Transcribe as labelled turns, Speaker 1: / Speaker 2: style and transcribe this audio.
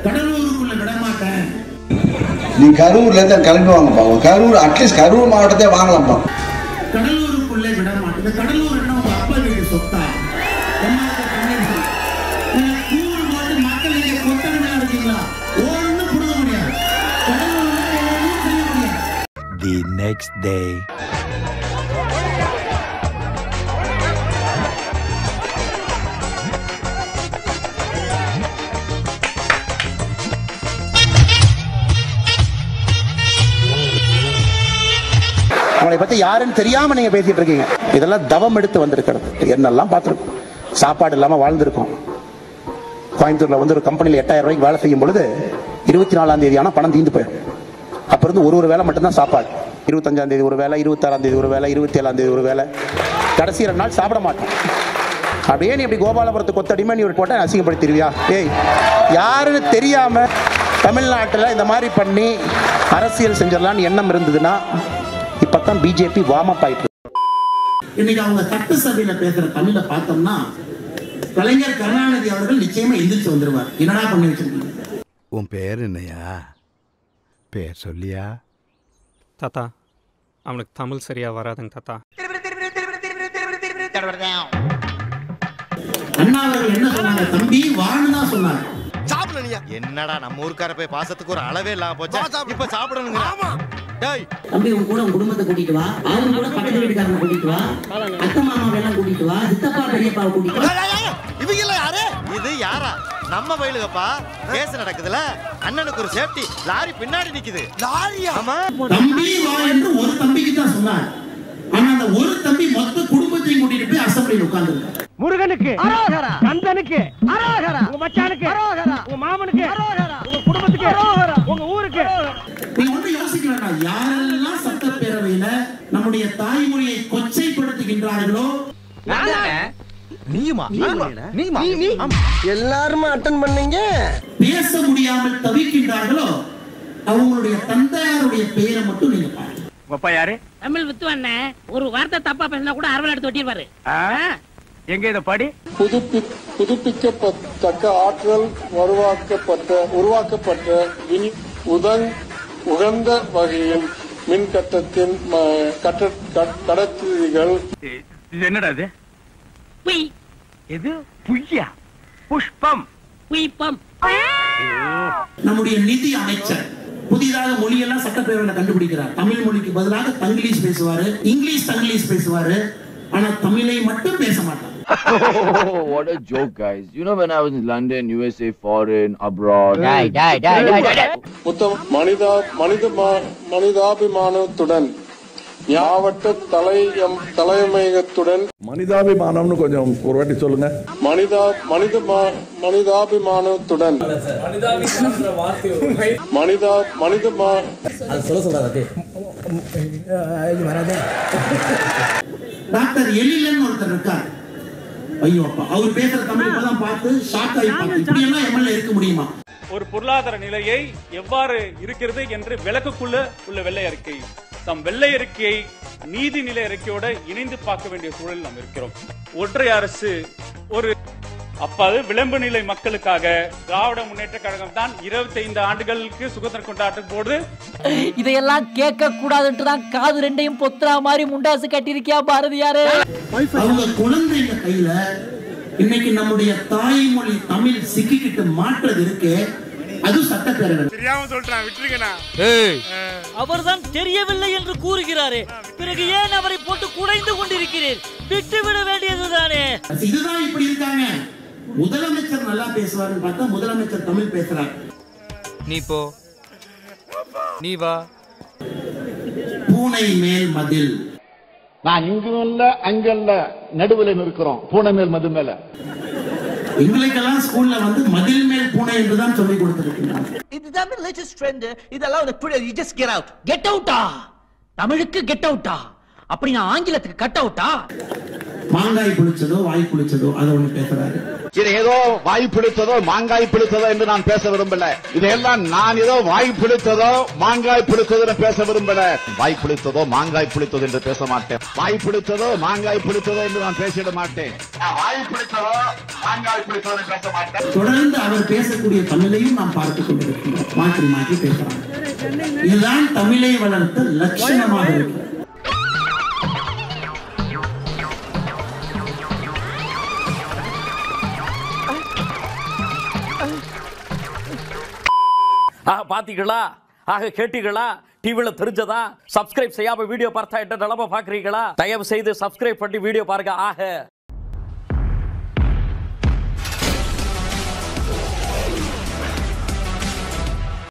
Speaker 1: கடலூருக்குள்ள விட மாட்டேன்
Speaker 2: நீ கரூர்ல இருந்து கிளம்பி வாங்கப்பா கரூர் அட்லீஸ்ட் கரூர் மாவட்டத்தை வாங்கலாம்ப்பா
Speaker 1: கடலூருக்குள்ளே விட மாட்டேன் இந்த கடலூர் என்ன உங்க அப்பா வீடு சொத்தா எம்ஆர்கே பன்னீர்செல்வம். நீங்க கூறு போட்டு மக்கள் இங்க கொத்தடிமையா இருக்கீங்களா ஒண்ணும் புடுங்க முடியாது கடலூர்ல ஒண்ணும் செய்ய முடியாது
Speaker 3: The next day.
Speaker 4: உங்களை பத்தி யாருன்னு தெரியாம நீங்க பேசிட்டு இருக்கீங்க இதெல்லாம் தவம் எடுத்து வந்திருக்கிறது என்னெல்லாம் பார்த்திருக்கோம் சாப்பாடு இல்லாம வாழ்ந்திருக்கோம் கோயம்புத்தூர்ல வந்து ஒரு கம்பெனில எட்டாயிரம் ரூபாய்க்கு வேலை செய்யும் பொழுது இருபத்தி நாலாம் தேதி ஆனா பணம் தீந்து போயிடும் அப்ப இருந்து ஒரு ஒரு வேலை மட்டும்தான் சாப்பாடு இருபத்தஞ்சாம் தேதி ஒரு வேலை இருபத்தாறாம் தேதி ஒரு வேலை இருபத்தி ஏழாம் தேதி ஒரு வேலை கடைசி ரெண்டு நாள் சாப்பிட மாட்டோம் அப்படியே நீ இப்படி கோபாலபுரத்து கொத்தடிமை நீ ஒரு போட்ட அசிங்கப்படுத்திடுவியா ஏய் யாருன்னு தெரியாம தமிழ்நாட்டுல இந்த மாதிரி பண்ணி அரசியல் செஞ்சிடலாம்னு எண்ணம் இருந்ததுன்னா இப்பதான் பிஜேபி வார்ம் அப் ஆயிட்டு இருக்கு.
Speaker 1: இன்னைக்கு அவங்க சட்டசபையில பேசுற தமிழ பார்த்தோம்னா கலைஞர் கருணாநிதி அவர்கள் நிச்சயமா எந்திரிச்சு வந்துருவார் என்னடா பண்ணி வச்சிருக்கீங்க
Speaker 3: உன் பேர் என்னையா பேர் சொல்லியா
Speaker 5: தாத்தா அவனுக்கு தமிழ் சரியா வராதுங்க தாத்தா
Speaker 1: அண்ணா அவர்கள் என்ன சொன்னாங்க தம்பி வான்னு தான் சொன்னாங்க
Speaker 6: என்னடா நம்ம ஊருக்கார போய் பாசத்துக்கு ஒரு அளவே இல்லாம போச்சா இப்ப சாப்பிடணுங்க டேய்
Speaker 1: தம்பி உன் கூட உன் குடும்பத்தை கூட்டிட்டு வா அவங்க கூட பக்கத்து வீட்டுக்காரனை கூட்டிட்டு வா அத்தை மாமாவை எல்லாம் கூட்டிட்டு வா சித்தப்பா பெரியப்பாவை கூட்டிட்டு வா
Speaker 6: இவங்க யாரு இது யாரா நம்ம வயலுகப்பா கேஸ் நடக்குதுல அண்ணனுக்கு ஒரு சேஃப்டி லாரி பின்னாடி நிக்குது லாரியா ஆமா
Speaker 1: தம்பி வா என்று ஒரு தம்பிக்கு தான் சொன்னார் ஆனா அந்த ஒரு தம்பி மொத்த குடும்பத்தையும் கூட்டிட்டு போய் அசம்பிளியில் உட்கார்ந்து
Speaker 7: முருகனுக்கு கந்தனுக்கு உங்க மச்சானுக்கு உங்க மாமனுக்கு உங்க குடும்பத்துக்கு உங்க ஊருக்கு
Speaker 1: நீங்க வந்து யோசிக்க வேண்டாம் யாரெல்லாம் சட்டப்பேரவையில நம்முடைய தாய்மொழியை கொச்சைப்படுத்துகின்றார்களோ
Speaker 6: நீயுமா நீயுமா
Speaker 7: எல்லாருமே அட்டன் பண்ணீங்க
Speaker 1: பேச முடியாமல் தவிக்கின்றார்களோ அவங்களுடைய தந்தையாருடைய பெயரை மட்டும் நீங்க பாருங்க
Speaker 7: அப்பா யாரு
Speaker 8: தமிழ் வித்துவண்ண ஒரு வார்த்தை தப்பா பேசினா கூட அரவல் எடுத்து ஒட்டிடுவாரு
Speaker 7: எங்க இத படி
Speaker 9: புதுப்பி புதுப்பிக்கத்தக்க ஆற்றல் உருவாக்கப்பட்ட உருவாக்கப்பட்ட வின் உதங் உகந்த வகையில் மின் கட்டத்தின் ம- கட்ட கட்- கடத்திகள்
Speaker 7: இது என்னடா இது
Speaker 8: புய்
Speaker 7: எது புய்யா புஷ்பம்
Speaker 8: புய்ப்பம்
Speaker 1: நம்முடைய நிதி அமைச்சர் புதிதாக மொழியெல்லாம் சட்டப்பேரவையில கண்டுபிடிக்கிறார் தமிழ் மொழிக்கு பதிலாக தங்கிலீஷ் பேசுவாரு இங்கிலீஷ் தங்கிலீஷ் பேசுவாரு ஆனா தமிழை மட்டும் பேச மாட்டார்
Speaker 9: what a joke guys you know when i was in london usa foreign abroad மனிதா மனித மனிதாபிமானத்துடன் மாவட்ட தலையம் தலைமையகத்துடன்
Speaker 2: மனிதாபிமானம்னு கொஞ்சம் ஒரு வாட்டி சொல்லுங்க
Speaker 9: மனிதா மனித மனிதாபிமானத்துடன் மனிதா மனித
Speaker 1: டாக்டர் எழிலன் ஒருத்தர் இருக்கார் ஐயோ அப்பா அவர் பேசுற தமிழ் இப்பதான் பார்த்து ஷாக் ஆகி பார்த்து இப்படி எல்லாம் எம்எல்ஏ இருக்க முடியுமா
Speaker 5: ஒரு பொருளாதார நிலையை எவ்வாறு இருக்கிறது என்று விளக்குக்குள்ள உள்ள வெள்ளை அறிக்கை தம் வெள்ளை அறிக்கையை நீதி நிலை அறிக்கையோட இணைந்து பார்க்க வேண்டிய சூழலில் நாம் இருக்கிறோம் ஒற்றை அரசு ஒரு அப்பாது விளம்பு நிலை மக்களுக்காக திராவிட முன்னேற்ற கழகம் தான் இருபத்தி ஐந்து ஆண்டுகளுக்கு சுதந்திரம் கொண்டாட்டம் போது
Speaker 8: இதையெல்லாம் கேட்க கூடாதுன்ட்டு தான் காது ரெண்டையும் பொத்துறா மாதிரி முண்டாசு கட்டியிருக்கியா பாரதியாரு
Speaker 1: அவங்க குழந்தைங்க கையில இன்னைக்கு நம்முடைய தாய்மொழி தமிழ் சிக்கிக்கிட்டு மாற்றது இருக்கு அது சட்டப்பேரவை
Speaker 8: அவர்தான் தெரியவில்லை என்று கூறுகிறாரே பிறகு ஏன் அவரை போட்டு குடைந்து கொண்டிருக்கிறீர் விட்டு விட வேண்டியதுதானே
Speaker 1: இதுதான் இப்படி இருக்காங்க முதலமைச்சர் நல்லா பேசுவாருன்னு பார்த்தா முதலமைச்சர் தமிழ் பேசுறார்
Speaker 5: நீ போ நீ வா
Speaker 1: பூனை மேல் மதில்
Speaker 9: நான் இங்கும் இல்ல அங்க இல்ல நடுவுல இருக்கிறோம் பூனை மேல் மது மேல
Speaker 1: எங்களுக்கெல்லாம் ஸ்கூல்ல வந்து மதில் மேல் பூனை என்றுதான் சொல்லி கொடுத்திருக்கிறாங்க
Speaker 7: இதுதான் லேட்டஸ்ட் ட்ரெண்ட் இதெல்லாம் உனக்கு புரியாது you just get out get அவுட்டா தமிழுக்கு கெட் அவுட்டா அப்படி நான் ஆங்கிலத்துக்கு கட் அவுட்டா
Speaker 1: மாங்காய் புளிச்சதோ வாய் புளிச்சதோ அதை ஒண்ணு பேசுறாரு
Speaker 10: இது ஏதோ வாய் பிடித்ததோ மாங்காய் பிடித்ததோ என்று நான் பேச விரும்பல இதையெல்லாம் நான் ஏதோ வாய் பிடித்ததோ மாங்காய் பிடித்ததோ பேச விரும்பல வாய் பிடித்ததோ மாங்காய் பிடித்ததோ என்று பேச மாட்டேன் வாய் பிடித்ததோ மாங்காய் பிடித்ததோ என்று நான் பேசிட மாட்டேன் நான் வாய் பிடித்ததோ மாங்காய் பிடித்ததோ என்று பேச மாட்டேன்
Speaker 1: தொடர்ந்து அவர் பேசக்கூடிய தமிழையும் நாம் பார்த்துக் கொண்டிருக்கின்றோம் மாற்றி மாற்றி பேசுறாங்க இதுதான் தமிழை வளர்த்த லட்சணமாக இருக்கு
Speaker 11: ஆக பாத்தீங்களா ஆக கேட்டீங்களா டிவில தெரிஞ்சதா சப்ஸ்கிரைப் செய்யாம வீடியோ பார்த்தா என்ன நிலைமை பாக்குறீங்களா தயவு செய்து சப்ஸ்கிரைப் பண்ணி வீடியோ பாருங்க ஆக